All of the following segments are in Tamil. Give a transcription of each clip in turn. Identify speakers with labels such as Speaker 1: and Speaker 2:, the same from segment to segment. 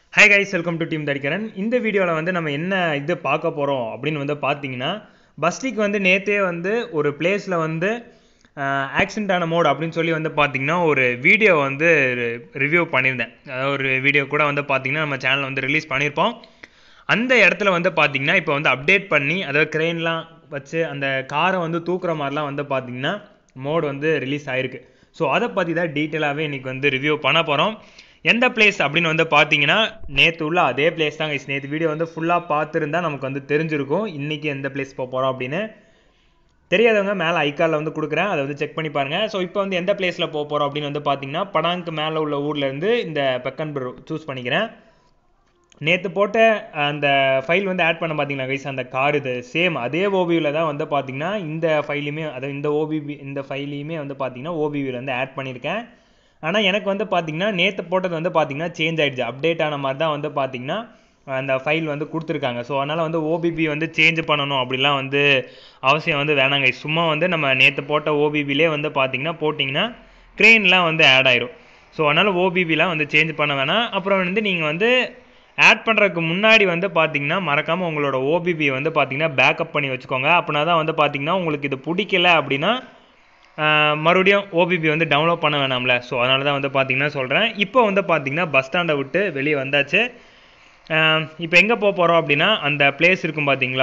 Speaker 1: high guys welcome to team தடிக்கிறன் இந்த வீடியோவில் வந்து நம்ம என்ன இது பார்க்க போகிறோம் அப்படின்னு வந்து பார்த்தீங்கன்னா பஸ்டிக் வந்து நேற்றே வந்து ஒரு பிளேஸில் வந்து ஆக்சிடென்ட் ஆன மோட் அப்படின்னு சொல்லி வந்து பார்த்தீங்கன்னா ஒரு வீடியோ வந்து ரிவ்யூ பண்ணியிருந்தேன் அதாவது ஒரு வீடியோ கூட வந்து பார்த்தீங்கன்னா நம்ம சேனலில் வந்து ரிலீஸ் பண்ணியிருப்போம் அந்த இடத்துல வந்து பார்த்தீங்கன்னா இப்போ வந்து அப்டேட் பண்ணி அதாவது க்ரெயின்லாம் வச்சு அந்த காரை வந்து தூக்குற மாதிரிலாம் வந்து பார்த்தீங்கன்னா மோட் வந்து ரிலீஸ் ஆயிருக்கு ஸோ அதை பற்றி தான் டீட்டெயிலாகவே இன்றைக்கி வந்து ரிவ்யூ பண்ண போகிறோம் எந்த பிளேஸ் அப்படின்னு வந்து பார்த்தீங்கன்னா நேற்று உள்ள அதே பிளேஸ் தான் கைஸ் நேற்று வீடியோ வந்து ஃபுல்லாக பார்த்துருந்தா நமக்கு வந்து தெரிஞ்சிருக்கும் இன்றைக்கி எந்த பிளேஸ் போக போகிறோம் அப்படின்னு தெரியாதவங்க மேலே ஐக்காலில் வந்து கொடுக்குறேன் அதை வந்து செக் பண்ணி பாருங்கள் ஸோ இப்போ வந்து எந்த பிளேஸில் போக போகிறோம் அப்படின்னு வந்து பார்த்தீங்கன்னா படாங்க்கு மேலே உள்ள ஊர்லேருந்து இந்த பெக்கன்பர் சூஸ் பண்ணிக்கிறேன் நேற்று போட்ட அந்த ஃபைல் வந்து ஆட் பண்ண பார்த்தீங்களா கைஸ் அந்த கார் இது சேம் அதே ஓபியூவில் தான் வந்து பார்த்தீங்கன்னா இந்த ஃபைலையுமே அதாவது இந்த ஓபிபி இந்த ஃபைலையுமே வந்து பார்த்தீங்கன்னா ஓபிவியில் வந்து ஆட் பண்ணியிருக்கேன் ஆனால் எனக்கு வந்து பார்த்தீங்கன்னா நேற்று போட்டது வந்து பார்த்தீங்கன்னா சேஞ்ச் ஆகிடுச்சு அப்டேட் ஆன மாதிரி தான் வந்து பார்த்தீங்கன்னா அந்த ஃபைல் வந்து கொடுத்துருக்காங்க ஸோ அதனால் வந்து ஓபிபி வந்து சேஞ்ச் பண்ணணும் அப்படிலாம் வந்து அவசியம் வந்து வேணாங்க சும்மா வந்து நம்ம நேற்று போட்ட ஓபிபிலே வந்து பார்த்தீங்கன்னா போட்டிங்கன்னா க்ரெயின்லாம் வந்து ஆட் ஆயிரும் ஸோ அதனால் ஓபிபிலாம் வந்து சேஞ்ச் பண்ண வேணாம் அப்புறம் வந்து நீங்கள் வந்து ஆட் பண்ணுறதுக்கு முன்னாடி வந்து பார்த்தீங்கன்னா மறக்காமல் உங்களோட ஓபிபியை வந்து பார்த்தீங்கன்னா பேக்கப் பண்ணி வச்சுக்கோங்க அப்படின்னா தான் வந்து பார்த்தீங்கன்னா உங்களுக்கு இது பிடிக்கல அப்படின்னா மறுபடியும் ஓபிபி வந்து டவுன்லோட் பண்ண வேணாம்ல ஸோ அதனால தான் வந்து பார்த்தீங்கன்னா சொல்கிறேன் இப்போ வந்து பார்த்தீங்கன்னா பஸ் ஸ்டாண்டை விட்டு வெளியே வந்தாச்சு இப்போ எங்கே போக போகிறோம் அப்படின்னா அந்த பிளேஸ் இருக்கும் பார்த்தீங்களா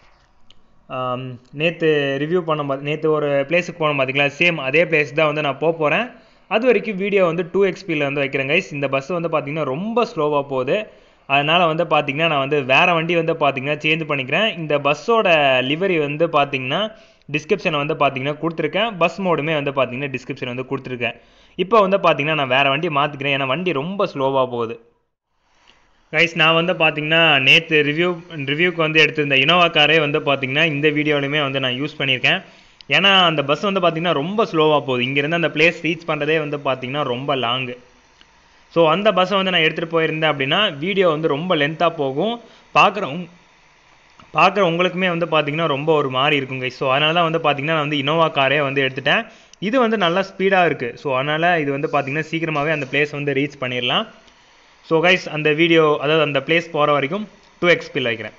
Speaker 1: நேற்று ரிவ்யூ பண்ண பா நேற்று ஒரு பிளேஸுக்கு போனோம் பார்த்தீங்களா சேம் அதே பிளேஸ் தான் வந்து நான் போக போகிறேன் அது வரைக்கும் வீடியோ வந்து டூ எக்ஸ்பியில் வந்து வைக்கிறேன் கைஸ் இந்த பஸ் வந்து பார்த்தீங்கன்னா ரொம்ப ஸ்லோவாக போகுது அதனால் வந்து பார்த்தீங்கன்னா நான் வந்து வேறு வண்டி வந்து பார்த்தீங்கன்னா சேஞ்ச் பண்ணிக்கிறேன் இந்த பஸ்ஸோட லிவரி வந்து பார்த்தீங்கன்னா டிஸ்கிரிப்ஷனை வந்து பார்த்தீங்கன்னா கொடுத்துருக்கேன் பஸ் மோடுமே வந்து பார்த்தீங்கன்னா டிஸ்கிரிப்ஷன் வந்து கொடுத்துருக்கேன் இப்போ வந்து பார்த்தீங்கன்னா நான் வேறு வண்டி மாற்றிக்கிறேன் ஏன்னா வண்டி ரொம்ப ஸ்லோவாக போகுது கைஸ் நான் வந்து பார்த்தீங்கன்னா நேற்று ரிவ்யூ ரிவ்யூக்கு வந்து எடுத்திருந்த இனோவா காரே வந்து பார்த்தீங்கன்னா இந்த வீடியோலையுமே வந்து நான் யூஸ் பண்ணியிருக்கேன் ஏன்னா அந்த பஸ் வந்து பார்த்தீங்கன்னா ரொம்ப ஸ்லோவாக போகுது இங்கேருந்து அந்த பிளேஸ் ரீச் பண்ணுறதே வந்து பார்த்தீங்கன்னா ரொம்ப லாங்கு ஸோ அந்த பஸ்ஸை வந்து நான் எடுத்துகிட்டு போயிருந்தேன் அப்படின்னா வீடியோ வந்து ரொம்ப லென்த்தாக போகும் பார்க்குறவங்க பார்க்குற உங்களுக்குமே வந்து பார்த்தீங்கன்னா ரொம்ப ஒரு மாதிரி இருக்கும் கைஸ் ஸோ அதனால தான் வந்து பார்த்தீங்கன்னா நான் வந்து இனோவா காரே வந்து எடுத்துட்டேன் இது வந்து நல்லா ஸ்பீடாக இருக்குது ஸோ அதனால் இது வந்து பார்த்தீங்கன்னா சீக்கிரமாகவே அந்த பிளேஸ் வந்து ரீச் பண்ணிடலாம் ஸோ கைஸ் அந்த வீடியோ அதாவது அந்த பிளேஸ் போகிற வரைக்கும் டூ எக்ஸ்பியில் வைக்கிறேன்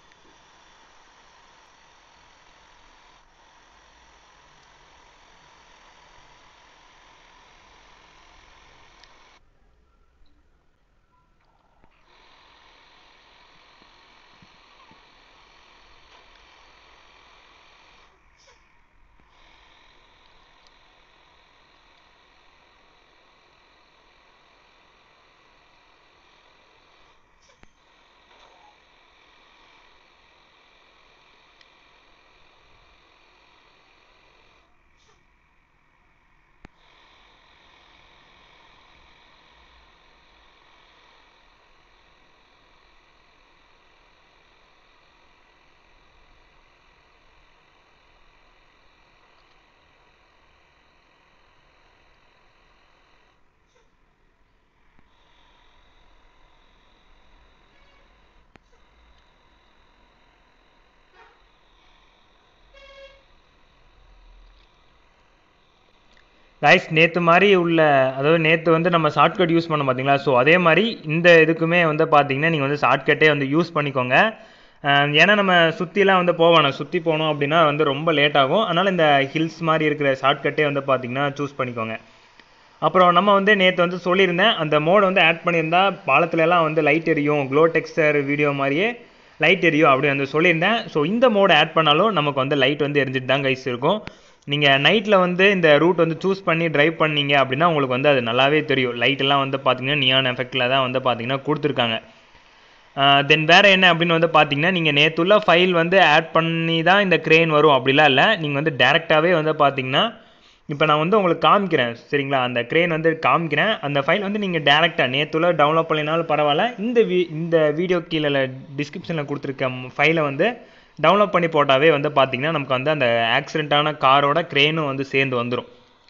Speaker 1: கைஸ் நேற்று மாதிரி உள்ள அதாவது நேற்று வந்து நம்ம ஷார்ட்கட் யூஸ் பண்ண பார்த்தீங்களா ஸோ அதே மாதிரி இந்த இதுக்குமே வந்து பார்த்தீங்கன்னா நீங்கள் வந்து ஷார்ட்கட்டே வந்து யூஸ் பண்ணிக்கோங்க ஏன்னா நம்ம சுற்றிலாம் வந்து போகணும் சுற்றி போனோம் அப்படின்னா வந்து ரொம்ப லேட் ஆகும் அதனால் இந்த ஹில்ஸ் மாதிரி இருக்கிற ஷார்ட்கட்டே வந்து பார்த்தீங்கன்னா சூஸ் பண்ணிக்கோங்க அப்புறம் நம்ம வந்து நேற்று வந்து சொல்லியிருந்தேன் அந்த மோடை வந்து ஆட் பண்ணியிருந்தா பாலத்துலலாம் வந்து லைட் எரியும் க்ளோ டெக்ஸ்டர் வீடியோ மாதிரியே லைட் எரியும் அப்படி வந்து சொல்லியிருந்தேன் ஸோ இந்த மோடை ஆட் பண்ணாலும் நமக்கு வந்து லைட் வந்து எரிஞ்சிட்டு தான் கைஸ் இருக்கும் நீங்கள் நைட்டில் வந்து இந்த ரூட் வந்து சூஸ் பண்ணி ட்ரைவ் பண்ணீங்க அப்படின்னா உங்களுக்கு வந்து அது நல்லாவே தெரியும் லைட்டெல்லாம் வந்து பார்த்தீங்கன்னா நியான் எஃபெக்டில் தான் வந்து பார்த்தீங்கன்னா கொடுத்துருக்காங்க தென் வேறு என்ன அப்படின்னு வந்து பார்த்தீங்கன்னா நீங்கள் நேற்றுள்ள ஃபைல் வந்து ஆட் பண்ணி தான் இந்த க்ரெயின் வரும் அப்படிலாம் இல்லை நீங்கள் வந்து டேரெக்டாகவே வந்து பார்த்தீங்கன்னா இப்போ நான் வந்து உங்களுக்கு காமிக்கிறேன் சரிங்களா அந்த க்ரெயின் வந்து காமிக்கிறேன் அந்த ஃபைல் வந்து நீங்கள் டேரெக்டாக நேற்றுள்ள டவுன்லோட் பண்ணினாலும் பரவாயில்ல இந்த வீ இந்த வீடியோ கீழே டிஸ்கிரிப்ஷனில் கொடுத்துருக்க ஃபைலை வந்து டவுன்லோட் பண்ணி போட்டாவே வந்து பார்த்தீங்கன்னா நமக்கு வந்து அந்த ஆக்சிடென்ட்டான காரோட க்ரெயினும் வந்து சேர்ந்து வந்துடும்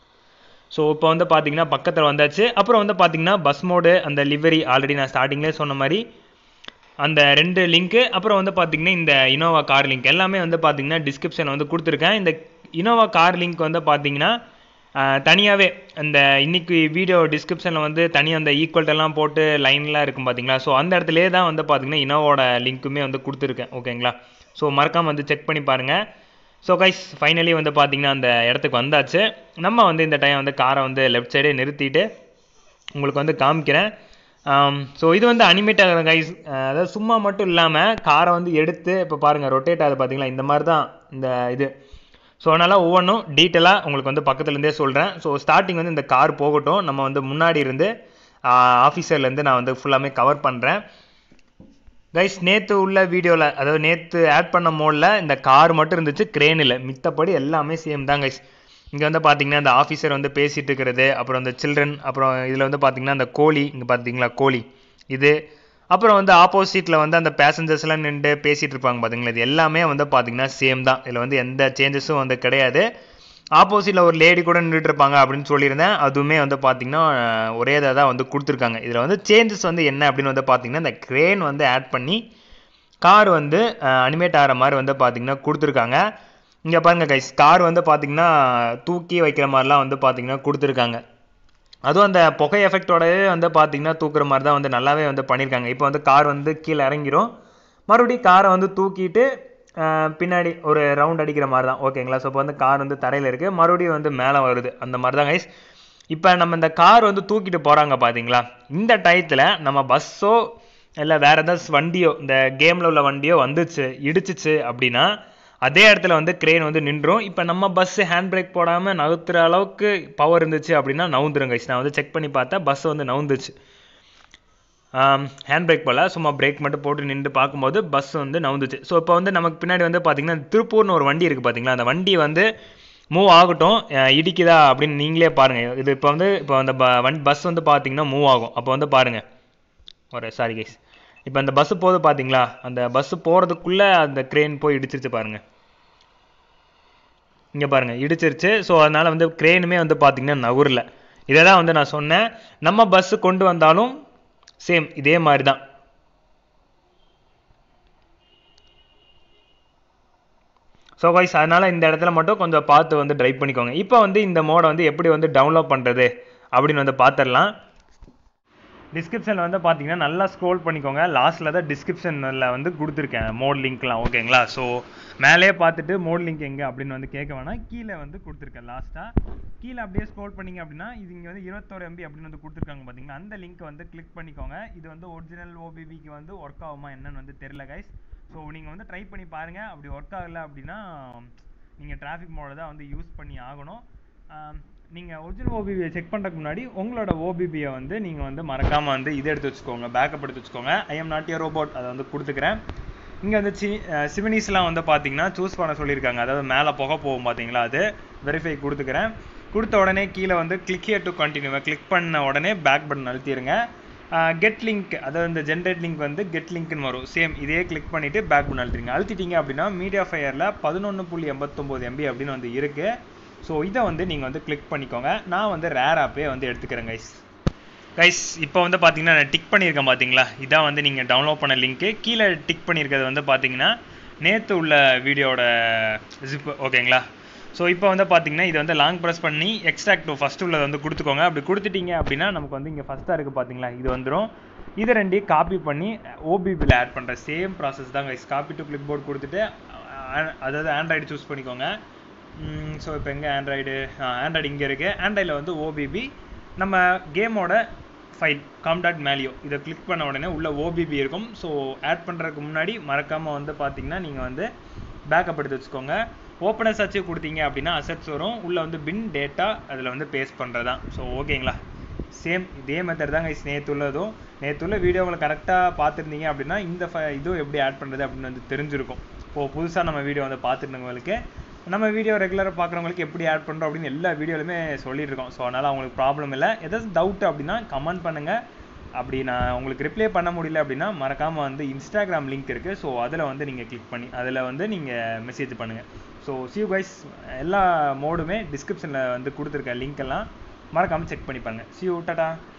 Speaker 1: ஸோ இப்போ வந்து பார்த்தீங்கன்னா பக்கத்தில் வந்தாச்சு அப்புறம் வந்து பார்த்தீங்கன்னா பஸ் மோடு அந்த லிவரி ஆல்ரெடி நான் ஸ்டார்டிங்லேயே சொன்ன மாதிரி அந்த ரெண்டு லிங்க்கு அப்புறம் வந்து பார்த்தீங்கன்னா இந்த இனோவா கார் லிங்க் எல்லாமே வந்து பார்த்தீங்கன்னா டிஸ்கிரிப்ஷனில் வந்து கொடுத்துருக்கேன் இந்த இனோவா கார் லிங்க் வந்து பார்த்தீங்கன்னா தனியாகவே இந்த இன்னைக்கு வீடியோ டிஸ்கிரிப்ஷனில் வந்து தனியாக அந்த ஈக்குவல்ட்டெல்லாம் போட்டு லைன்லாம் இருக்கும் பார்த்தீங்களா ஸோ அந்த இடத்துலேயே தான் வந்து பார்த்தீங்கன்னா இனோவோட லிங்க்குமே வந்து கொடுத்துருக்கேன் ஓகேங்களா ஸோ மறக்காமல் வந்து செக் பண்ணி பாருங்கள் ஸோ கைஸ் ஃபைனலி வந்து பார்த்தீங்கன்னா அந்த இடத்துக்கு வந்தாச்சு நம்ம வந்து இந்த டைம் வந்து காரை வந்து லெஃப்ட் சைடே நிறுத்திட்டு உங்களுக்கு வந்து காமிக்கிறேன் ஸோ இது வந்து அனிமேட் ஆகிற கைஸ் அதாவது சும்மா மட்டும் இல்லாமல் காரை வந்து எடுத்து இப்போ பாருங்கள் ரொட்டேட் ஆகுது பார்த்தீங்களா இந்த மாதிரி தான் இந்த இது ஸோ அதனால் ஒவ்வொன்றும் டீட்டெயிலாக உங்களுக்கு வந்து பக்கத்துலேருந்தே சொல்கிறேன் ஸோ ஸ்டார்டிங் வந்து இந்த கார் போகட்டும் நம்ம வந்து முன்னாடி இருந்து ஆஃபீஸர்லேருந்து நான் வந்து ஃபுல்லாமே கவர் பண்ணுறேன் கைஸ் நேற்று உள்ள வீடியோவில் அதாவது நேற்று ஆட் பண்ண மோடில் இந்த கார் மட்டும் இருந்துச்சு crane இல்லை மித்தபடி எல்லாமே சேம் தான் கைஸ் இங்கே வந்து பார்த்தீங்கன்னா இந்த ஆஃபீஸர் வந்து பேசிகிட்டு இருக்கிறது அப்புறம் இந்த சில்ட்ரன் அப்புறம் இதில் வந்து பார்த்தீங்கன்னா இந்த கோழி இங்கே பார்த்தீங்களா கோழி இது அப்புறம் வந்து ஆப்போசிட்டில் வந்து அந்த பேசஞ்சர்ஸ்லாம் நின்று பேசிகிட்டு இருப்பாங்க பார்த்தீங்களா இது எல்லாமே வந்து பார்த்தீங்கன்னா சேம் தான் இதில் வந்து எந்த சேஞ்சஸும் வந்து கிடையாது ஆப்போசிட்டில் ஒரு லேடி கூட நின்றுட்டு இருப்பாங்க அப்படின்னு சொல்லியிருந்தேன் அதுவுமே வந்து பார்த்தீங்கன்னா அஹ், ஒரே இதாக தான் வந்து கொடுத்துருக்காங்க இதில் வந்து சேஞ்சஸ் வந்து என்ன அப்படின்னு வந்து பார்த்தீங்கன்னா இந்த crane வந்து ஆட் பண்ணி கார் வந்து அனிமேட் ஆகிற மாதிரி வந்து பார்த்தீங்கன்னா கொடுத்துருக்காங்க இங்கே பாருங்க கைஸ் கார் வந்து பார்த்தீங்கன்னா தூக்கி வைக்கிற மாதிரிலாம் வந்து பார்த்தீங்கன்னா கொடுத்துருக்காங்க அதுவும் அந்த புகை எஃபெக்டோடவே வந்து பார்த்தீங்கன்னா தூக்குற மாதிரி தான் வந்து நல்லாவே வந்து பண்ணியிருக்காங்க இப்போ வந்து கார் வந்து கீழே இறங்கிரும் மறுபடியும் காரை வந்து தூக்கிட்டு அஹ், பின்னாடி ஒரு ரவுண்ட் அடிக்கிற மாதிரி தான் ஓகேங்களா ஸோ இப்போ வந்து கார் வந்து தரையில் இருக்குது மறுபடியும் வந்து மேலே வருது அந்த மாதிரி தான் கைஸ் இப்போ நம்ம இந்த கார் வந்து தூக்கிட்டு போகிறாங்க பார்த்தீங்களா இந்த டயத்தில் நம்ம பஸ்ஸோ இல்லை வேறு ஏதாச்சும் வண்டியோ இந்த கேமில் உள்ள வண்டியோ வந்துச்சு இடிச்சிச்சு அப்படின்னா அதே இடத்துல வந்து கிரெயின் வந்து நின்றும் இப்போ நம்ம பஸ்ஸு ஹேண்ட் பிரேக் போடாமல் நவுத்துற அளவுக்கு பவர் இருந்துச்சு அப்படின்னா நவுந்துரும் கைஸ் நான் வந்து செக் பண்ணி பார்த்தா பஸ் வந்து நவுந்துச்சு ஹேண்ட் பிரேக் போல சும்மா பிரேக் மட்டும் போட்டு நின்று பார்க்கும்போது பஸ் வந்து நவுந்துச்சு ஸோ இப்போ வந்து நமக்கு பின்னாடி வந்து பார்த்தீங்கன்னா திருப்பூர்னு ஒரு வண்டி இருக்குது பார்த்தீங்களா அந்த வண்டி வந்து மூவ் ஆகட்டும் அஹ் இடிக்குதா அப்படின்னு நீங்களே பாருங்கள் இது இப்போ வந்து இப்போ அந்த ப வண்டி பஸ் வந்து பார்த்தீங்கன்னா மூவ் ஆகும் அப்போ வந்து பாருங்கள் ஒரு சாரி கைஸ் இப்போ அந்த பஸ்ஸு போகுது பார்த்தீங்களா அந்த பஸ்ஸு போகிறதுக்குள்ளே அந்த க்ரெயின் போய் இடிச்சிருச்சு பாருங்கள் இங்கே பாருங்கள் இடிச்சிருச்சு ஸோ அதனால் வந்து க்ரெயினுமே வந்து பார்த்தீங்கன்னா நவுரில் இதை தான் வந்து நான் சொன்னேன் நம்ம பஸ்ஸு கொண்டு வந்தாலும் சேம் இதே மாதிரி தான் ஸோ கைஸ் அதனால் இந்த இடத்துல மட்டும் கொஞ்சம் பார்த்து வந்து ட்ரைவ் பண்ணிக்கோங்க இப்போ வந்து இந்த மோடை வந்து எப்படி வந்து டவுன்லோட் பண்ணுறது அப்படின்னு வந்து பார்த்துடலாம் டிஸ்கிரிப்ஷனில் வந்து பார்த்தீங்கன்னா நல்லா ஸ்க்ரோல் பண்ணிக்கோங்க லாஸ்ட்டில் தான் டிஸ்கிரிப்ஷனில் வந்து கொடுத்துருக்கேன் மோட் லிங்க்லாம் ஓகேங்களா ஸோ மேலே பார்த்துட்டு மோட் லிங்க் எங்கே அப்படின்னு வந்து கேட்க வேணாம் கீழே வந்து கொடுத்துருக்கேன் லாஸ்ட்டாக கீழே அப்படியே ஸ்க்ரோல் பண்ணீங்க அப்படின்னா இது இங்கே வந்து இருபத்தோரு எம்பி அப்படின்னு வந்து கொடுத்துருக்காங்க பார்த்தீங்கன்னா அந்த லிங்க் வந்து கிளிக் பண்ணிக்கோங்க இது வந்து ஒரிஜினல் ஓபிபிக்கு வந்து ஒர்க் ஆகுமா என்னன்னு வந்து தெரில கைஸ் ஸோ நீங்கள் வந்து ட்ரை பண்ணி பாருங்கள் அப்படி ஒர்க் ஆகலை அப்படின்னா நீங்கள் டிராஃபிக் மோட தான் வந்து யூஸ் பண்ணி ஆகணும் நீங்கள் ஒரிஜினல் ஓபிபியை செக் பண்ணுறதுக்கு முன்னாடி உங்களோட ஓபிபியை வந்து நீங்கள் வந்து மறக்காமல் வந்து இதை எடுத்து வச்சுக்கோங்க பேக்கப் எடுத்து வச்சுக்கோங்க I am not a robot அதை வந்து கொடுத்துக்கிறேன் இங்கே வந்து சி சிவனீஸ்லாம் வந்து பார்த்தீங்கன்னா சூஸ் பண்ண சொல்லியிருக்காங்க அதாவது மேலே புகை போகும் பார்த்தீங்களா அது வெரிஃபை கொடுத்துக்கிறேன் கொடுத்த உடனே கீழே வந்து click here to continue click பண்ண உடனே பேக் பட்டன் அழுத்திடுங்க கெட் லிங்க் அதாவது இந்த ஜென்ரேட் லிங்க் வந்து கெட் லிங்க்னு வரும் சேம் இதே கிளிக் பண்ணிவிட்டு பேக் பட்டன் அழுத்திடுங்க அழுத்திட்டீங்க அப்படின்னா மீடியா ஃபயரில் பதினொன்று புள்ளி எண்பத்தொம்போது எம்பி அப்படின்னு வந்து இருக்குது ஸோ இதை வந்து நீங்கள் வந்து கிளிக் பண்ணிக்கோங்க நான் வந்து ரேர் ஆப்பே வந்து எடுத்துக்கிறேன் கைஸ் கைஸ் இப்போ வந்து பார்த்தீங்கன்னா நான் டிக் பண்ணியிருக்கேன் பார்த்தீங்களா இதான் வந்து நீங்கள் டவுன்லோட் பண்ண லிங்க்கு கீழே டிக் பண்ணியிருக்கிறது வந்து பார்த்தீங்கன்னா நேற்று உள்ள வீடியோட ஜிப் ஓகேங்களா ஸோ இப்போ வந்து பார்த்தீங்கன்னா இது வந்து லாங் ப்ரெஸ் பண்ணி எக்ஸ்ட்ராக்ட் ஃபஸ்ட் உள்ளதை வந்து கொடுத்துக்கோங்க அப்படி கொடுத்துட்டீங்க அப்படின்னா நமக்கு வந்து இங்கே ஃபஸ்ட்டாக இருக்குது பார்த்தீங்களா இது வந்துடும் இதை ரெண்டையும் காப்பி பண்ணி ஓபிபியில் ஆட் பண்ணுற சேம் ப்ராசஸ் தான் guys copy to clipboard கொடுத்துட்டு அஹ், அதாவது ஆண்ட்ராய்டு சூஸ் பண்ணிக்கோங்க ஸோ இப்போ எங்கே ஆண்ட்ராய்டு ஆண்ட்ராய்டு இங்கே இருக்குது ஆண்ட்ராய்டில் வந்து ஓபிபி நம்ம கேமோட ஃபைல் காம்டாட் மேலியோ இதை கிளிக் பண்ண உடனே உள்ள ஓபிபி இருக்கும் ஸோ ஆட் பண்ணுறதுக்கு முன்னாடி மறக்காமல் வந்து பார்த்தீங்கன்னா நீங்கள் வந்து பேக்கப் எடுத்து வச்சுக்கோங்க ஓப்பனர்ஸ் ஆச்சு கொடுத்தீங்க அப்படின்னா அசெட்ஸ் வரும் உள்ளே வந்து பின் டேட்டா அதில் வந்து பேஸ்ட் பண்ணுறது தான் ஸோ ஓகேங்களா சேம் இதே மெத்தட் தான் கைஸ் நேற்று உள்ளதும் நேற்று உள்ள வீடியோ உங்களை கரெக்டாக பார்த்துருந்தீங்க அப்படின்னா இந்த ஃப இதுவும் எப்படி ஆட் பண்ணுறது அப்படின்னு வந்து தெரிஞ்சிருக்கும் இப்போது புதுசாக நம்ம வீடியோ வந்து பார்த்துருந்தவங்களுக்கு நம்ம வீடியோ ரெகுலராக பார்க்குறவங்களுக்கு எப்படி ஆட் பண்ணுறோம் அப்படின்னு எல்லா வீடியோலையுமே சொல்லிட்டு இருக்கோம் ஸோ அதனால் அவங்களுக்கு ப்ராப்ளம் இல்லை ஏதாச்சும் டவுட் அப்படின்னா கமெண்ட் பண்ணுங்கள் அப்படி நான் உங்களுக்கு ரிப்ளை பண்ண முடியல அப்படின்னா மறக்காமல் வந்து இன்ஸ்டாகிராம் லிங்க் இருக்குது ஸோ அதில் வந்து நீங்கள் கிளிக் பண்ணி அதில் வந்து நீங்கள் மெசேஜ் பண்ணுங்கள் ஸோ சியூ கைஸ் எல்லா மோடுமே டிஸ்கிரிப்ஷனில் வந்து கொடுத்துருக்க லிங்க் எல்லாம் மறக்காமல் செக் பண்ணி பாருங்க சியூ டாடா